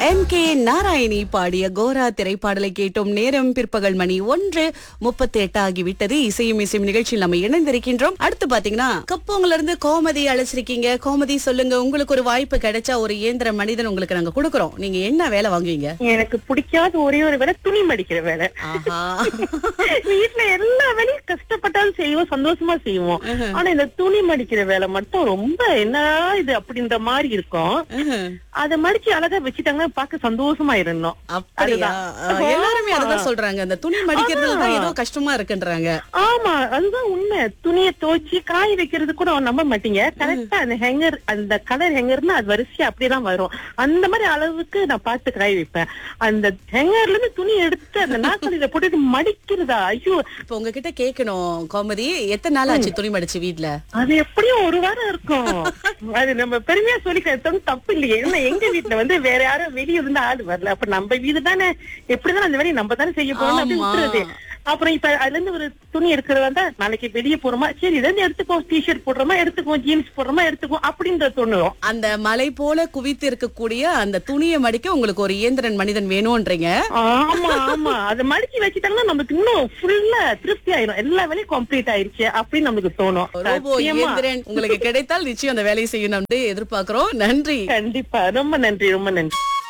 N K Narayani பாடிய கோரா திரைப்பாடலை கேட்டோம் நேரம் பிற்பகல் மணி ஒன்று முப்பத்தி எட்டு ஆகிவிட்டது இசையும் இசையும் நிகழ்ச்சியில் நம்ம இணைந்திருக்கின்றோம் அடுத்து பாத்தீங்கன்னா கப்போங்கல இருந்து கோமதி அழைச்சிருக்கீங்க கோமதி சொல்லுங்க உங்களுக்கு ஒரு வாய்ப்பு கிடைச்சா ஒரு இயந்திர மனிதன் உங்களுக்கு நாங்க கொடுக்கறோம் நீங்க என்ன வேலை வாங்குவீங்க எனக்கு பிடிக்காத ஒரே ஒரு வேலை துணி மடிக்கிற வேலை ஆஹா வீட்டுல எல்லா வேலையும் கஷ்டப்பட்டாலும் செய்வோம் சந்தோஷமா செய்வோம் ஆனா இந்த துணி மடிக்கிற வேலை மட்டும் ரொம்ப என்ன இது அப்படின்ற மாதிரி இருக்கும் ம்ஹும். அத மடிச்சு அழகா வச்சுட்டாங்கன்னா பார்க்க சந்தோஷமா இருந்தோம் அப்படியா அதுதான். ஆ, எல்லாருமே அதுதான் ஆமா. சொல்றாங்க அந்த துணி மடிக்கிறதுல தான் ஏதோ கஷ்டமா இருக்குன்றாங்க ஆமா அதுதான் உண்மை துணியை துவைச்சு காய வைக்கிறது கூட நம்ப மாட்டீங்க கரெக்டா அந்த ஹேங்கர் அந்த கலர் ஹேங்கர்னா அது வரிசையா அப்படியேதான் வரும் அந்த மாதிரி அளவுக்கு நான் பார்த்து காய வைப்பேன் அந்த ஹேங்கர்ல இருந்து துணி எடுத்து அந்த நாற்காலியில போட்டுட்டு மடிக்கிறதா ஐயோ இப்ப உங்ககிட்ட கேட்கணும் கோமதி எத்தனை நாள் ஆச்சு துணி மடிச்சு வீட்ல அது எப்படியும் ஒரு வாரம் இருக்கும் அது நம்ம பெருமையா சொல்லிக்கிறது தப்பு இல்லையே ஏன்னா எங்க வீட்டுல வந்து வேற யாரும் வெளிய இருந்து ஆள் வரல அப்ப நம்ம வீடு தானே எப்படிதான் அந்த வேலையை நம்ம தானே செய்ய போறோம் அப்படி ஆமா. விட்டுறது அப்புறம் இப்ப அதுல இருந்து ஒரு துணி எடுக்கிறதா இருந்தா நாளைக்கு வெளிய போறோமா சரி இதுல இருந்து எடுத்துக்கோ டிஷர்ட் போடுறோமா எடுத்துக்கோ ஜீன்ஸ் போடுறோமா எடுத்துக்கோ அப்படின்ற தோணுறோம் அந்த மலை போல குவித்து இருக்கக்கூடிய அந்த துணியை மடிக்க உங்களுக்கு ஒரு இயந்திரன் மனிதன் வேணும்ன்றீங்க ஆமா ஆமா அதை மடிச்சு வச்சுட்டாங்கன்னா நமக்கு இன்னும் ஃபுல்லா திருப்தி ஆயிரும் எல்லா வேலையும் கம்ப்ளீட் ஆயிருச்சு அப்படின்னு நமக்கு தோணும் ரோபோ சத்தியமா. இயந்திரன் உங்களுக்கு கிடைத்தால் நிச்சயம் அந்த வேலையை செய்யணும்னு எதிர்பார்க்கிறோம் நன்றி கண்டிப்பா ரொம்ப நன்றி ரொம்ப நன்றி